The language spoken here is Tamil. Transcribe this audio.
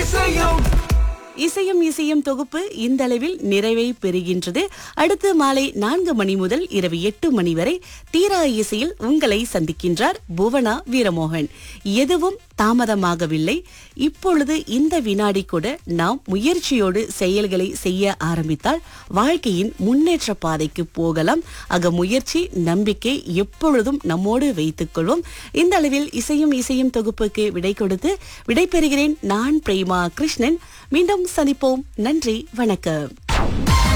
இசையும் இசையும் இசையும் தொகுப்பு இந்த அளவில் நிறைவை பெறுகின்றது அடுத்து மாலை நான்கு மணி முதல் இரவு எட்டு மணி வரை தீரா இசையில் உங்களை சந்திக்கின்றார் புவனா வீரமோகன் எதுவும் தாமதமாகவில்லை இப்பொழுது இந்த வினாடி கூட நாம் முயற்சியோடு செயல்களை செய்ய ஆரம்பித்தால் வாழ்க்கையின் முன்னேற்ற பாதைக்கு போகலாம் ஆக முயற்சி நம்பிக்கை எப்பொழுதும் நம்மோடு வைத்துக் கொள்வோம் இந்த அளவில் இசையும் இசையும் தொகுப்புக்கு விடை கொடுத்து விடை பெறுகிறேன் நான் பிரேமா கிருஷ்ணன் மீண்டும் சந்திப்போம் நன்றி வணக்கம்